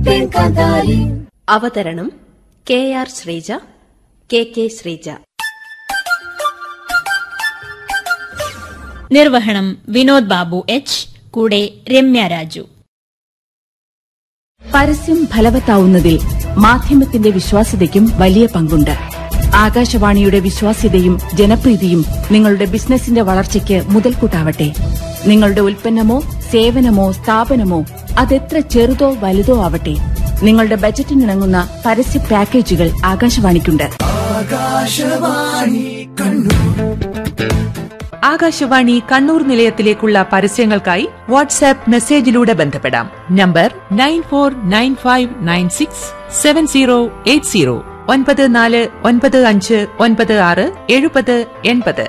കപ്പേൻ കാന്താരി അവതരണം K R Sreeja K K Sreeja നിർവഹണം വിനോദ് ബാബു എച്ച് കൂടെ രമ്യ രാജു പരസ്യം ഫലവത്താവുന്നതിൽ മാധ്യമത്തിന്റെ വിശ്വാസ്യതയ്ക്കും വലിയ പങ്കുണ്ട് ആകാശവാണിയുടെ വിശ്വാസ്യതയും ജനപ്രീതിയും നിങ്ങളുടെ ബിസിനസിന്റെ വളർച്ചയ്ക്ക് മുതൽക്കൂട്ടാവട്ടെ നിങ്ങളുടെ ഉൽപ്പന്നമോ സേവനമോ സ്ഥാപനമോ അതെത്ര ചെറുതോ വലുതോ ആവട്ടെ നിങ്ങളുടെ ബജറ്റിനിണങ്ങുന്ന പരസ്യ പാക്കേജുകൾ ആകാശവാണിക്കുണ്ട് ആകാശവാണി കണ്ണൂർ നിലയത്തിലേക്കുള്ള പരസ്യങ്ങൾക്കായി വാട്സാപ്പ് മെസ്സേജിലൂടെ ബന്ധപ്പെടാം number nine four nine five nine six seven zero eight zero ഒൻപത് നാല് ഒൻപത് അഞ്ച് ഒൻപത് ആറ് എഴുപത് എൺപത്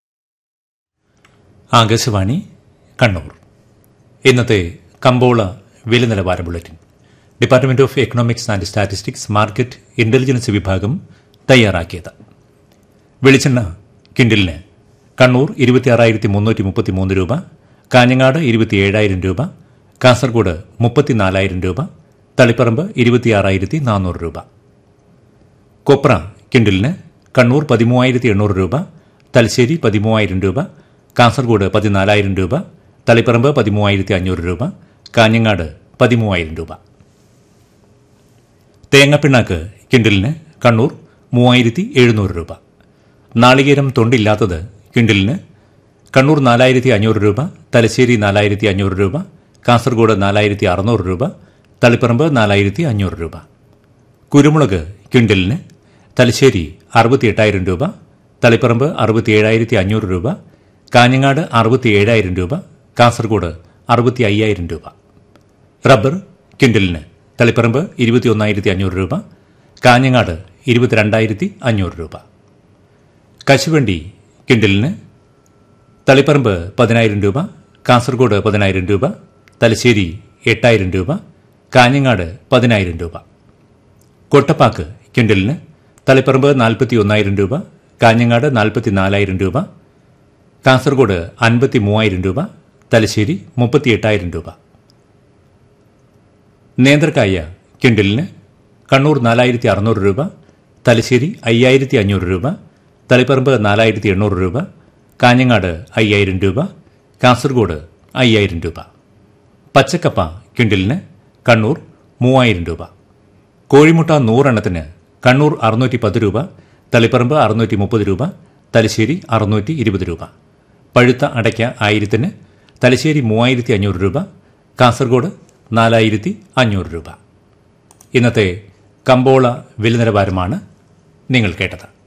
ആകാശവാണി കണ്ണൂർ ഇന്നത്തെ കമ്പോള വില നിലവാര bulletin department of economics and statistics market intelligence വിഭാഗം തയ്യാറാക്കിയത് വെളിച്ചെണ്ണ കിൻഡിലിന് കണ്ണൂർ ഇരുപത്തിയാറായിരത്തി മുന്നൂറ്റി മുപ്പത്തി മൂന്ന് രൂപ കാഞ്ഞങ്ങാട് ഇരുപത്തിയേഴായിരം രൂപ കാസർഗോഡ് മുപ്പത്തിനാലായിരം രൂപ തളിപ്പറമ്പ് ഇരുപത്തിയാറായിരത്തി നാനൂറ് രൂപ കൊപ്ര കിൻഡിലിന് കണ്ണൂർ പതിമൂവായിരത്തി എണ്ണൂറ് രൂപ തലശ്ശേരി പതിമൂവായിരം രൂപ കാസർഗോഡ് പതിനാലായിരം രൂപ തളിപ്പറമ്പ് പതിമൂവായിരത്തി അഞ്ഞൂറ് രൂപ കാഞ്ഞങ്ങാട് പതിമൂവായിരം രൂപ തേങ്ങപ്പിണ്ണാക്ക് കിൻഡിലിന് കണ്ണൂർ മൂവായിരത്തി എഴുന്നൂറ് രൂപ നാളികേരം തൊണ്ടില്ലാത്തത് കിൻഡിലിന് കണ്ണൂർ നാലായിരത്തി അഞ്ഞൂറ് രൂപ തലശ്ശേരി നാലായിരത്തി അഞ്ഞൂറ് രൂപ കാസർഗോഡ് നാലായിരത്തി അറുന്നൂറ് രൂപ തളിപ്പറമ്പ് നാലായിരത്തി അഞ്ഞൂറ് രൂപ കുരുമുളക് ക്വിൻ്റലിന് തലശ്ശേരി അറുപത്തി എട്ടായിരം രൂപ തളിപ്പറമ്പ് അറുപത്തിയേഴായിരത്തി അഞ്ഞൂറ് രൂപ കാഞ്ഞങ്ങാട് അറുപത്തിയേഴായിരം രൂപ കാസർഗോഡ് അറുപത്തി അയ്യായിരം രൂപ റബ്ബർ ക്വിൻ്റലിന് തളിപ്പറമ്പ് ഇരുപത്തിയൊന്നായിരത്തി അഞ്ഞൂറ് രൂപ കാഞ്ഞങ്ങാട് ഇരുപത്തിരണ്ടായിരത്തി അഞ്ഞൂറ് രൂപ കശുവണ്ടി കിൻഡലിന് തളിപ്പറമ്പ് പതിനായിരം രൂപ കാസർഗോഡ് പതിനായിരം രൂപ തലശ്ശേരി എട്ടായിരം രൂപ കാഞ്ഞങ്ങാട് പതിനായിരം രൂപ കൊട്ടപ്പാക്ക് കിൻഡലിന് തളിപ്പറമ്പ് നാൽപ്പത്തി ഒന്നായിരം രൂപ കാഞ്ഞങ്ങാട് നാൽപ്പത്തി നാലായിരം രൂപ കാസർഗോഡ് അൻപത്തി മൂവായിരം രൂപ തലശ്ശേരി മുപ്പത്തി എട്ടായിരം രൂപ നേന്ത്രക്കായ കിൻഡലിന് കണ്ണൂർ നാലായിരത്തി അറുന്നൂറ് രൂപ തലശ്ശേരി അയ്യായിരത്തി അഞ്ഞൂറ് രൂപ തളിപ്പറമ്പ് നാലായിരത്തി എണ്ണൂറ് രൂപ കാഞ്ഞങ്ങാട് അയ്യായിരം രൂപ കാസർഗോഡ് അയ്യായിരം രൂപ പച്ചക്കപ്പ ക്വിൻ്റലിന് കണ്ണൂർ മൂവായിരം രൂപ കോഴിമുട്ട നൂറെണ്ണത്തിന് കണ്ണൂർ അറുന്നൂറ്റി പത്ത് രൂപ തളിപ്പറമ്പ് അറുന്നൂറ്റി മുപ്പത് രൂപ തലശ്ശേരി അറുന്നൂറ്റി ഇരുപത് രൂപ പഴുത്ത അടയ്ക്ക ആയിരത്തിന് തലശ്ശേരി മൂവായിരത്തി അഞ്ഞൂറ് രൂപ കാസർഗോഡ് നാലായിരത്തി അഞ്ഞൂറ് രൂപ ഇന്നത്തെ കമ്പോള വില നിലവാരമാണ് നിങ്ങൾ കേട്ടത്